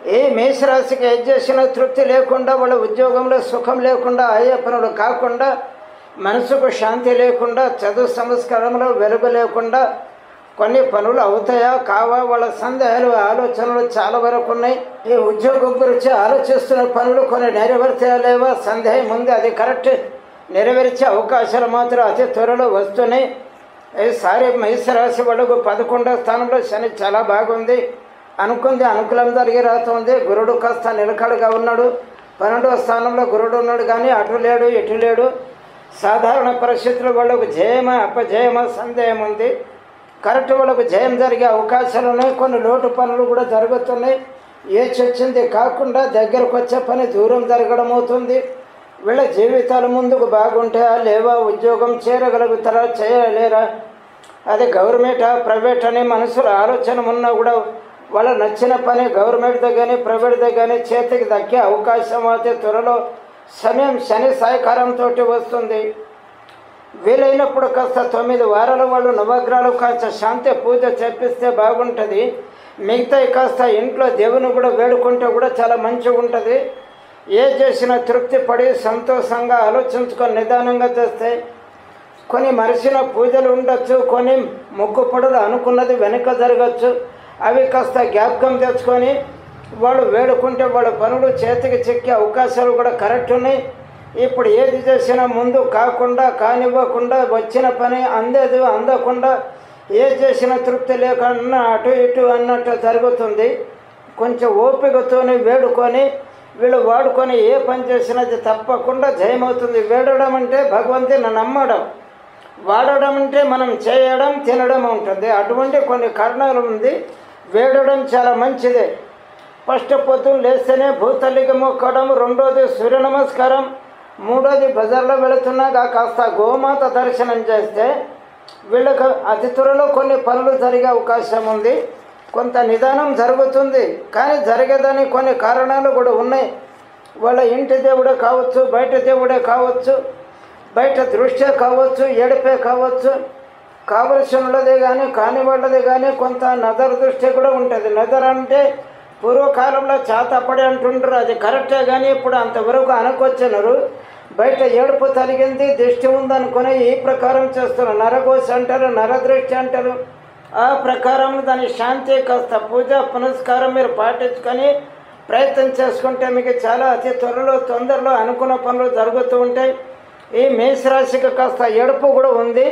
ఏ మేషరాశికి ఏది చేసిన తృప్తి లేకుండా వాళ్ళ ఉద్యోగంలో సుఖం లేకుండా ఆయా పనులు కాకుండా మనసుకు శాంతి లేకుండా చదువు సంస్కారంలో వెలుగు లేకుండా కొన్ని పనులు అవుతాయా కావా వాళ్ళ సందేహాలు ఆలోచనలు చాలా వరకు ఉన్నాయి ఈ ఉద్యోగం గురించి ఆలోచిస్తున్న పనులు కొన్ని నెరవేర్తాయా లేవా సందేహం ఉంది అది కరెక్ట్ నెరవేర్చే అవకాశాలు మాత్రం అతి త్వరలో వస్తున్నాయి ఈసారి మేషరాశి వాళ్ళకు పదకొండో స్థానంలో శని చాలా బాగుంది అనుకుంది అనుకూలం జరిగి రాతుంది గురుడు కాస్త నిలకడగా ఉన్నాడు పన్నెండవ స్థానంలో గురుడు ఉన్నాడు కానీ అటు లేడు ఇటు లేడు సాధారణ పరిస్థితుల్లో వాళ్ళకు జయమా అపజయమా సందేహం ఉంది కరెక్ట్ వాళ్ళకు జయం జరిగే అవకాశాలు ఉన్నాయి కొన్ని లోటు పనులు కూడా జరుగుతున్నాయి ఏ చొచ్చింది కాకుండా దగ్గరకు వచ్చే పని దూరం జరగడం అవుతుంది వీళ్ళ జీవితాలు ముందుకు బాగుంటాయా లేవా ఉద్యోగం చేరగలుగుతారా చేయలేరా అది గవర్నమెంట్ ప్రైవేట్ అనే మనసులో ఆలోచన ఉన్నా కూడా వాళ్ళ నచ్చిన పని గవర్నమెంట్ దగ్గరని ప్రైవేట్ దగ్గరని చేతికి దక్కే అవకాశం అయితే త్వరలో సమయం శని సహకారంతో వస్తుంది వీలైనప్పుడు కాస్త తొమ్మిది వారాల వాళ్ళు నవగ్రహాలు కాస్త శాంతి పూజ చేపిస్తే బాగుంటుంది మిగతా కాస్త ఇంట్లో దేవుని కూడా వేడుకుంటే కూడా చాలా మంచిగా ఉంటుంది ఏ చేసినా తృప్తి పడి సంతోషంగా ఆలోచించుకొని నిదానంగా చేస్తే కొన్ని మరిచిన పూజలు ఉండొచ్చు కొన్ని మొక్కు పడులు అనుకున్నది వెనుక జరగచ్చు అవి కాస్త జ్ఞాపకం తెచ్చుకొని వాళ్ళు వేడుకుంటే వాళ్ళ పనులు చేతికి చిక్కే అవకాశాలు కూడా కరెక్ట్ ఉన్నాయి ఇప్పుడు ఏది చేసినా ముందు కాకుండా కానివ్వకుండా వచ్చిన పని అందేది అందకుండా ఏ చేసినా తృప్తి లేకుండా అటు ఇటు అన్నట్టు జరుగుతుంది కొంచెం ఓపికతోని వేడుకొని వీళ్ళు వాడుకొని ఏ పని చేసినది తప్పకుండా జయమవుతుంది వేడడం అంటే భగవంతుని నమ్మడం వాడడం అంటే మనం చేయడం తినడం ఉంటుంది అటువంటి కొన్ని కారణాలు ఉంది వేడడం చాలా మంచిదే ఫస్ట్ పొద్దున్న లేస్తేనే భూతల్లికి మొక్కడం రెండోది సూర్య నమస్కారం మూడోది బజార్లో వెళుతున్నాగా కాస్త గోమాత దర్శనం చేస్తే వీళ్ళకు అతి త్వరలో కొన్ని పనులు జరిగే అవకాశం ఉంది కొంత నిదానం జరుగుతుంది కానీ జరిగేదని కొన్ని కారణాలు కూడా ఉన్నాయి వాళ్ళ ఇంటి దేవుడే కావచ్చు బయట దేవుడే కావచ్చు బయట దృష్ట్యే కావచ్చు ఏడిపే కావచ్చు కావలసి ఉన్నది కానీ కాని వాళ్ళది కానీ కొంత నదర్ దృష్టి కూడా ఉంటుంది నదర్ అంటే పూర్వకాలంలో చాతపడి అంటుంటారు అది కరెక్టే కానీ ఇప్పుడు అంతవరకు అనుకొచ్చినారు బయట ఏడుపు తలిగింది దృష్టి ఉందనుకుని ఈ ప్రకారం చేస్తున్నారు నరఘోష అంటారు నరదృష్టి అంటారు ఆ ప్రకారం దాని శాంతి కాస్త పూజ పునస్కారం మీరు పాటించుకొని ప్రయత్నం చేసుకుంటే మీకు చాలా అతి త్వరలో తొందరలో అనుకున్న పనులు జరుగుతూ ఉంటాయి ఈ మేషరాశికి కాస్త ఏడుపు కూడా ఉంది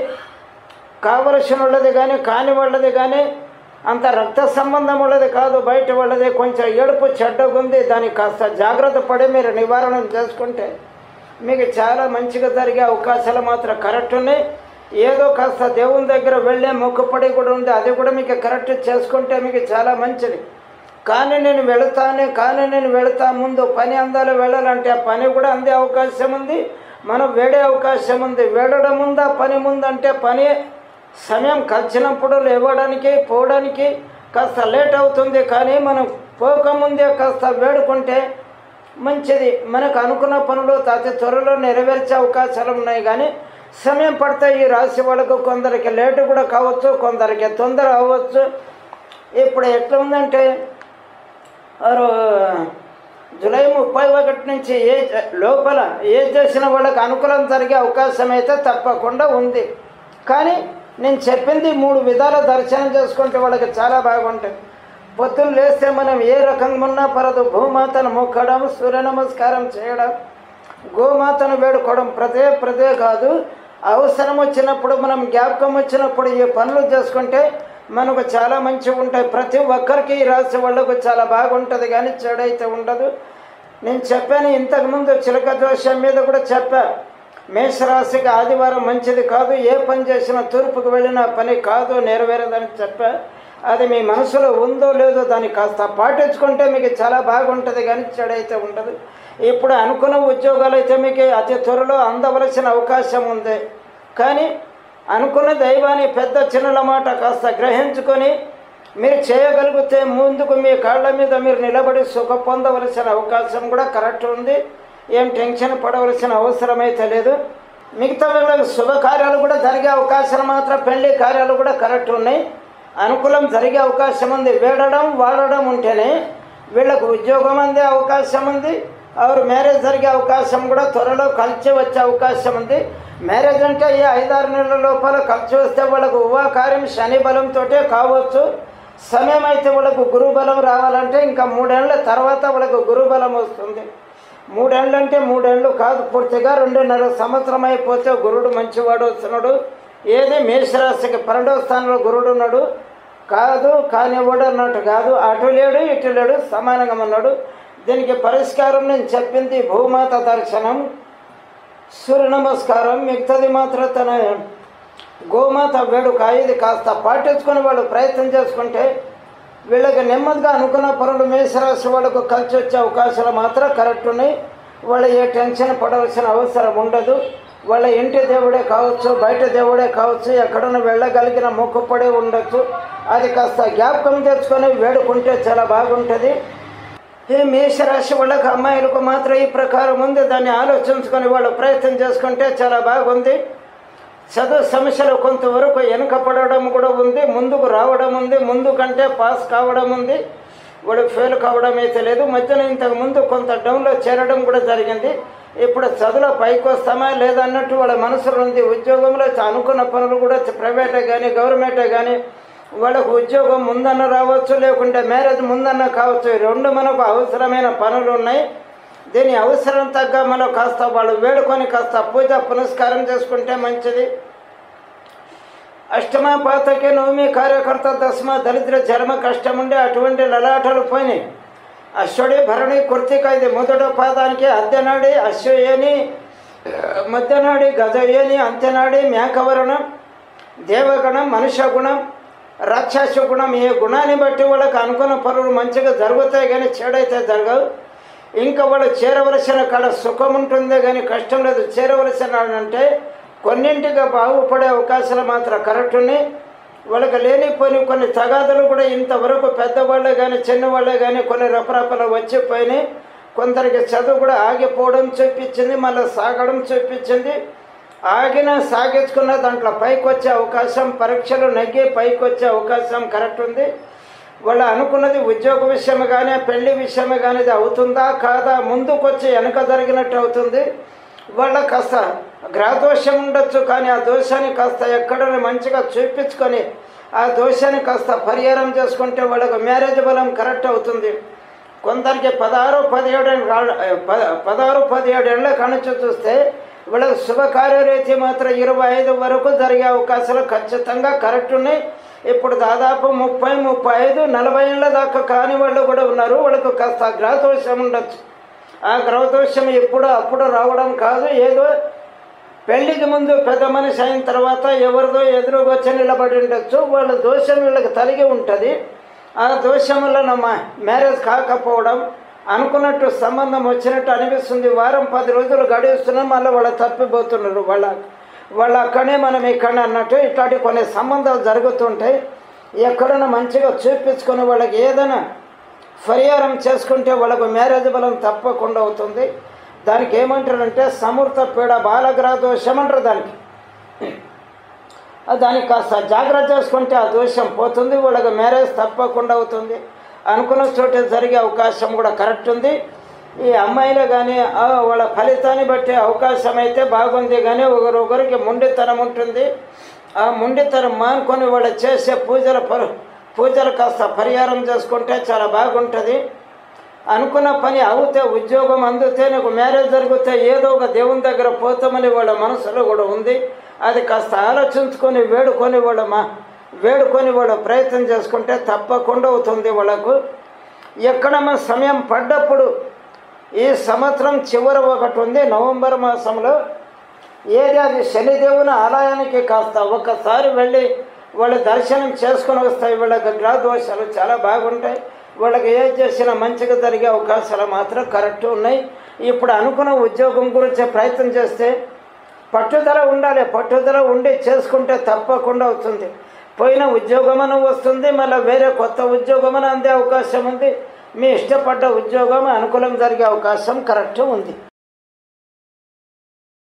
కావలసిన వాళ్ళది కానీ కాని వాళ్ళది కానీ అంత రక్త సంబంధం ఉన్నది కాదు బయట వాళ్ళది కొంచెం ఏడుపు చెడ్డగా ఉంది దానికి కాస్త జాగ్రత్త పడి మీరు నివారణ చేసుకుంటే మీకు చాలా మంచిగా జరిగే అవకాశాలు మాత్రం కరెక్ట్ ఉన్నాయి ఏదో కాస్త దేవుని దగ్గర వెళ్ళే మొక్కుపడి కూడా ఉంది అది కూడా మీకు కరెక్ట్ చేసుకుంటే మీకు చాలా మంచిది కానీ నేను వెళతానే కానీ నేను వెళతా ముందు పని అందాలు వెళ్ళాలంటే ఆ పని కూడా అందే అవకాశం ఉంది మనం వేడే అవకాశం ఉంది వేడడం ముందా పని ముందంటే పని సమయం కలిసినప్పుడు లేవడానికి పోవడానికి కాస్త లేట్ అవుతుంది కానీ మనం పోకముందే కాస్త వేడుకుంటే మంచిది మనకు అనుకున్న పనులు అతి త్వరలో నెరవేర్చే అవకాశాలు ఉన్నాయి కానీ సమయం పడతాయి ఈ రాశి వాళ్ళకు కొందరికి లేటు కూడా కావచ్చు కొందరికి తొందర అవ్వచ్చు ఇప్పుడు ఎట్లా ఉందంటే వారు జూలై ముప్పై ఒకటి నుంచి ఏ లోపల ఏ చేసిన వాళ్ళకి అనుకూలం జరిగే అవకాశం అయితే తప్పకుండా ఉంది కానీ నేను చెప్పింది మూడు విధాల దర్శనం చేసుకుంటే వాళ్ళకి చాలా బాగుంటుంది పొద్దున్న లేస్తే మనం ఏ రకంగా ఉన్నా పరదు భూమాతను మొక్కడం సూర్య నమస్కారం చేయడం గోమాతను వేడుకోవడం ప్రదే ప్రదే కాదు అవసరం వచ్చినప్పుడు మనం జ్ఞాపకం వచ్చినప్పుడు ఈ పనులు చేసుకుంటే మనకు చాలా మంచిగా ఉంటాయి ప్రతి ఒక్కరికి ఈ రాశి వాళ్ళకు చాలా బాగుంటుంది కానీ చెడైతే ఉండదు నేను చెప్పాను ఇంతకుముందు చిలక దోషం మీద కూడా చెప్పా మేషరాశికి ఆదివారం మంచిది కాదు ఏ పని చేసినా తూర్పుకు వెళ్ళిన పని కాదు నెరవేరదని చెప్పా అది మీ మనసులో ఉందో లేదో దాన్ని కాస్త పాటించుకుంటే మీకు చాలా బాగుంటుంది కానీ చెడైతే ఉండదు ఇప్పుడు అనుకున్న ఉద్యోగాలు అయితే మీకు అతి త్వరలో అందవలసిన అవకాశం ఉంది కానీ అనుకున్న దైవాన్ని పెద్ద చిన్నల మాట కాస్త గ్రహించుకొని మీరు చేయగలిగితే ముందుకు మీ కాళ్ళ మీద మీరు నిలబడి సుఖ పొందవలసిన అవకాశం కూడా కరెక్ట్ ఉంది ఏం టెన్షన్ పడవలసిన అవసరం అయితే లేదు మిగతా వాళ్ళకి శుభకార్యాలు కూడా జరిగే అవకాశాలు మాత్రం పెళ్లి కార్యాలు కూడా కరెక్ట్ ఉన్నాయి అనుకూలం జరిగే అవకాశం ఉంది వేడడం వాడడం ఉంటేనే వీళ్ళకు ఉద్యోగం అందే అవకాశం ఉంది ఆరు మ్యారేజ్ జరిగే అవకాశం కూడా త్వరలో కలిసి వచ్చే అవకాశం ఉంది మ్యారేజ్ అంటే ఈ ఐదారు నెలల లోపల కలిసి వస్తే వాళ్ళకు ఉవా కార్యం శని బలంతో కావచ్చు సమయం అయితే వాళ్ళకు గురుబలం రావాలంటే ఇంకా మూడేళ్ల తర్వాత వాళ్ళకు గురుబలం వస్తుంది మూడేళ్ళు అంటే మూడేళ్ళు కాదు పూర్తిగా రెండున్నర సంవత్సరం అయిపోతే గురుడు మంచివాడు వస్తున్నాడు ఏది మేషరాశికి పన్నెండవ స్థానంలో గురుడు ఉన్నాడు కాదు కానివాడు అన్నట్టు కాదు అటు లేడు ఇటు లేడు సమానంగా ఉన్నాడు దీనికి పరిష్కారం నేను చెప్పింది భూమాత దర్శనం సూర్య నమస్కారం మిగతాది మాత్రం తన గోమాత వేడుక ఇది కాస్త పాటించుకొని వాళ్ళు ప్రయత్నం చేసుకుంటే వీళ్ళకి నెమ్మదిగా అనుకున్న పనులు మేషరాశి వాళ్ళకు కలిసి వచ్చే అవకాశాలు మాత్రం కరెక్ట్ ఉన్నాయి వాళ్ళ ఏ టెన్షన్ పడవలసిన అవసరం ఉండదు వాళ్ళ ఇంటి దేవుడే కావచ్చు బయట దేవుడే కావచ్చు ఎక్కడన్నా వెళ్ళగలిగిన మొక్కుపడే ఉండొచ్చు అది కాస్త జ్ఞాపకం తెచ్చుకొని వేడుకుంటే చాలా బాగుంటుంది ఈ మేషరాశి వాళ్ళకి అమ్మాయిలకు మాత్రం ఈ ప్రకారం ఉంది దాన్ని ఆలోచించుకొని వాళ్ళు ప్రయత్నం చేసుకుంటే చాలా బాగుంది చదువు సమస్యలు కొంతవరకు వెనుకపడడం కూడా ఉంది ముందుకు రావడం ఉంది ముందు కంటే పాస్ కావడం ఉంది వాడు ఫెయిల్ కావడం అయితే లేదు మధ్యన ఇంతకు ముందు కొంత డౌన్లో చేరడం కూడా జరిగింది ఇప్పుడు చదువులో పైకి వస్తామా లేదన్నట్టు వాళ్ళ మనసులో ఉంది ఉద్యోగంలో అనుకున్న పనులు కూడా ప్రైవేటే కానీ గవర్నమెంటే కానీ వాళ్ళకు ఉద్యోగం ముందన్న రావచ్చు లేకుంటే మ్యారేజ్ ముందన్న కావచ్చు ఈ రెండు మనకు అవసరమైన పనులు ఉన్నాయి దీని అవసరం తగ్గ మనం కాస్త వాళ్ళు వేడుకొని కాస్త పూజ పునస్కారం చేసుకుంటే మంచిది అష్టమ పాతకి నవమి కార్యకర్త దశమ దరిద్ర చర్మ కష్టం ఉండే అటువంటి లలాటలు పోయినాయి అశ్వడి భరణి కృతిక ఇది మొదటి పాదానికి అద్దెనాడి అశ్వయేని మధ్యనాడి గజయేని అంత్యనాడి మేకవరణం దేవగణం మనుష్య గుణం రాక్షస గుణం ఏ గుణాన్ని బట్టి వాళ్ళకి అనుకున్న పనులు మంచిగా జరుగుతాయి కానీ చెడైతే జరగవు ఇంకా వాళ్ళు చేరవలసిన కాడ సుఖం ఉంటుందే కానీ కష్టం లేదు చేరవలసిన అంటే కొన్నింటిగా బాగుపడే అవకాశాలు మాత్రం కరెక్ట్ ఉన్నాయి వాళ్ళకి లేనిపోయిన కొన్ని తగాదులు కూడా ఇంతవరకు పెద్దవాళ్ళే కానీ చిన్నవాళ్ళే కానీ కొన్ని రపరపలు వచ్చిపోయినాయి కొందరికి చదువు కూడా ఆగిపోవడం చూపించింది మళ్ళీ సాగడం చూపించింది ఆగిన సాగించుకున్న దాంట్లో పైకి వచ్చే అవకాశం పరీక్షలు నగ్గి పైకి వచ్చే అవకాశం కరెక్ట్ ఉంది వాళ్ళు అనుకున్నది ఉద్యోగ విషయం కానీ పెళ్లి విషయం కానీ ఇది అవుతుందా కాదా ముందుకు వచ్చి వెనక జరిగినట్టు అవుతుంది వాళ్ళ కాస్త గ్రహదోషం ఉండొచ్చు కానీ ఆ దోషాన్ని కాస్త ఎక్కడైనా మంచిగా చూపించుకొని ఆ దోషాన్ని కాస్త పరిహారం చేసుకుంటే వాళ్ళకు మ్యారేజ్ బలం కరెక్ట్ అవుతుంది కొందరికి పదహారు పదిహేడు పదహారు పదిహేడు ఏళ్ళ కణిచి చూస్తే వీళ్ళకి శుభకార్యరీతి మాత్రం ఇరవై ఐదు వరకు జరిగే అవకాశాలు ఖచ్చితంగా కరెక్ట్ ఉన్నాయి ఇప్పుడు దాదాపు ముప్పై ముప్పై ఐదు నలభై ఏళ్ళ దాకా కాని వాళ్ళు కూడా ఉన్నారు వాళ్ళకు కాస్త గ్రహదోషం ఉండొచ్చు ఆ గ్రహదోషం ఎప్పుడు అప్పుడు రావడం కాదు ఏదో పెళ్లికి ముందు పెద్ద మనిషి అయిన తర్వాత ఎవరిదో ఎదురుగా వచ్చి నిలబడి ఉండొచ్చు వాళ్ళ దోషం వీళ్ళకి తలిగి ఉంటుంది ఆ దోషం వల్ల మా మ్యారేజ్ కాకపోవడం అనుకున్నట్టు సంబంధం వచ్చినట్టు అనిపిస్తుంది వారం పది రోజులు గడిస్తున్నాం మళ్ళీ వాళ్ళు తప్పిపోతున్నారు వాళ్ళ వాళ్ళు అక్కడే మనం ఇక్కడ అన్నట్టు ఇట్లాంటి కొన్ని సంబంధాలు జరుగుతుంటాయి ఎక్కడైనా మంచిగా చూపించుకొని వాళ్ళకి ఏదైనా పరిహారం చేసుకుంటే వాళ్ళకు మ్యారేజ్ బలం తప్పకుండా అవుతుంది దానికి ఏమంటారంటే సమృత పీడ బాలగ్రహ దోషం అంటారు దానికి దానికి కాస్త జాగ్రత్త చేసుకుంటే ఆ దోషం పోతుంది వాళ్ళకి మ్యారేజ్ తప్పకుండా అవుతుంది అనుకున్న చోట జరిగే అవకాశం కూడా కరెక్ట్ ఉంది ఈ అమ్మాయిలు కానీ వాళ్ళ ఫలితాన్ని బట్టి అవకాశం అయితే బాగుంది కానీ ఒకరొకరికి మొండితనం ఉంటుంది ఆ మొండితనం మానుకొని వాళ్ళు చేసే పూజల పరు పూజలు కాస్త పరిహారం చేసుకుంటే చాలా బాగుంటుంది అనుకున్న పని అవుతే ఉద్యోగం అందుతే నీకు మ్యారేజ్ జరిగితే ఏదో ఒక దేవుని దగ్గర పోతామని వాళ్ళ మనసులో కూడా ఉంది అది కాస్త ఆలోచించుకొని వేడుకొని వాళ్ళ మా వేడుకొని వాళ్ళు ప్రయత్నం చేసుకుంటే తప్పకుండా అవుతుంది వాళ్ళకు ఎక్కడమ్మా సమయం పడ్డప్పుడు ఈ సంవత్సరం చివరి ఒకటి ఉంది నవంబర్ మాసంలో ఏది అది శనిదేవుని ఆలయానికి కాస్త ఒక్కసారి వెళ్ళి వాళ్ళ దర్శనం చేసుకుని వస్తాయి వాళ్ళకి గ్రహదోషాలు చాలా బాగుంటాయి వాళ్ళకి ఏ చేసినా మంచిగా జరిగే అవకాశాలు మాత్రం కరెక్ట్ ఉన్నాయి ఇప్పుడు అనుకున్న ఉద్యోగం గురించి ప్రయత్నం చేస్తే పట్టుదల ఉండాలి పట్టుదల ఉండి చేసుకుంటే తప్పకుండా అవుతుంది పోయిన ఉద్యోగమని వస్తుంది మళ్ళీ వేరే కొత్త ఉద్యోగమని అందే అవకాశం ఉంది మీ ఇష్టపడ్డ ఉద్యోగం అనుకూలం జరిగే అవకాశం కరెక్ట్ ఉంది